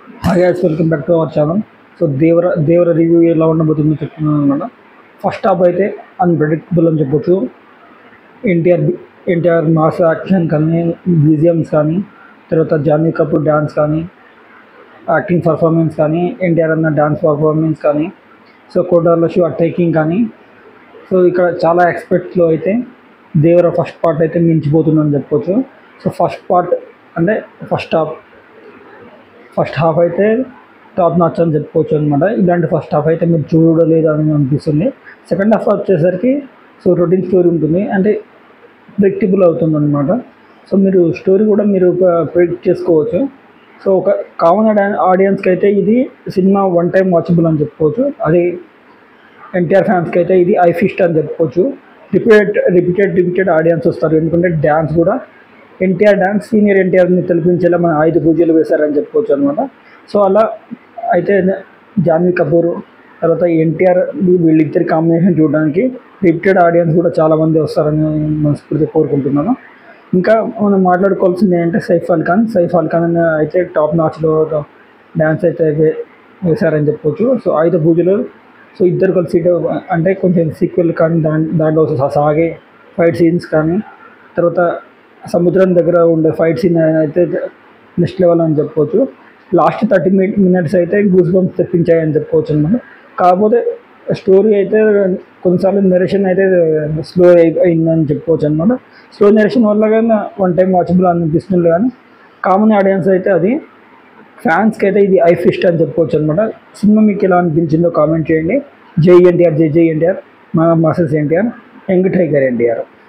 hi guys welcome back to our channel so Devara Devara review ఎలా ఉండబోతుందో చెప్తున్నాను అనమాట ఫస్ట్ హాఫ్ అయితే అన్ప్రెడిక్టబుల్ అని చెప్పొచ్చు ఎన్టీఆర్ ఎన్టీఆర్ మాస్ యాక్షన్ కానీ మ్యూజియమ్స్ కానీ తర్వాత జాన్వీ కపూర్ డ్యాన్స్ కానీ యాక్టింగ్ పర్ఫార్మెన్స్ కానీ ఎన్టీఆర్ అన్న డ్యాన్స్ పర్ఫార్మెన్స్ కానీ సో కోటార్ల షో టేకింగ్ కానీ సో ఇక్కడ చాలా ఎక్స్పెక్ట్లో అయితే దేవర ఫస్ట్ పార్ట్ అయితే మించిపోతుందని చెప్పొచ్చు సో ఫస్ట్ పార్ట్ అంటే ఫస్ట్ హాఫ్ ఫస్ట్ హాఫ్ అయితే టాప్ నాచ్ అని చెప్పుకోవచ్చు అనమాట ఇలాంటి ఫస్ట్ హాఫ్ అయితే మీరు చూడలేదు అని అనిపిస్తుంది సెకండ్ హాఫ్ వచ్చేసరికి సో రొటీన్ స్టోరీ ఉంటుంది అంటే ప్రెడిక్టబుల్ అవుతుంది అనమాట సో మీరు స్టోరీ కూడా మీరు ప్రెడిక్ట్ చేసుకోవచ్చు సో ఒక కామన్ ఆడియన్స్కి అయితే ఇది సినిమా వన్ టైం వాచబుల్ అని చెప్పుకోవచ్చు అది ఎన్టీఆర్ ఫ్యాన్స్కి అయితే ఇది ఐ ఫిస్ట్ అని చెప్పుకోవచ్చు రిపీటెడ్ రిపీటెడ్ రిపీటెడ్ ఆడియన్స్ వస్తారు ఎందుకంటే డ్యాన్స్ కూడా ఎన్టీఆర్ డ్యాన్స్ సీనియర్ ఎన్టీఆర్ని తెలిపించేలా మన ఐదు పూజలు వేశారని చెప్పుకోవచ్చు అనమాట సో అలా అయితే జాన్వీ కపూర్ తర్వాత ఎన్టీఆర్ వీళ్ళిద్దరి కాంబినేషన్ చూడడానికి రిపీటెడ్ ఆడియన్స్ కూడా చాలామంది వస్తారని మనస్ఫూర్తి కోరుకుంటున్నాను ఇంకా మనం మాట్లాడుకోవాల్సింది ఏంటంటే సైఫ్ అలీ ఖాన్ సైఫ్ అలీ ఖాన్ అయితే టాప్ నాచ్లో డ్యాన్స్ అయితే వే- వేశారని చెప్పుకోవచ్చు సో ఆయుధ పూజలు సో ఇద్దరు కలిసి అంటే కొంచెం సీక్వెల్ కానీ దాని దాంట్లో సా- సాగే ఫైట్ సీన్స్ కానీ తర్వాత సముద్రం దగ్గర ఉండే ఫైట్ సీన్ అయితే నెక్స్ట్ లెవెల్ అని చెప్పుకోవచ్చు లాస్ట్ థర్టీ మినిట్ మినిట్స్ అయితే గూస్ బంప్స్ తెప్పించాయని చెప్పుకోవచ్చు అనమాట కాకపోతే స్టోరీ అయితే కొన్నిసార్లు నెరేషన్ అయితే స్లో అయిందని చెప్పుకోవచ్చు అనమాట స్లో నెరేషన్ వల్ల కానీ వన్ టైం వాచబుల్ అనిపిస్తుంది కానీ కామన్ ఆడియన్స్ అయితే అది ఫ్యాన్స్కి అయితే ఇది ఐ ఫిస్ట్ అని చెప్పుకోవచ్చు అనమాట సినిమా మీకు ఎలా అనిపించిందో కామెంట్ చేయండి జై ఎన్టీఆర్ జై జై ఎన్టీఆర్ మా masses NTR young tiger NTR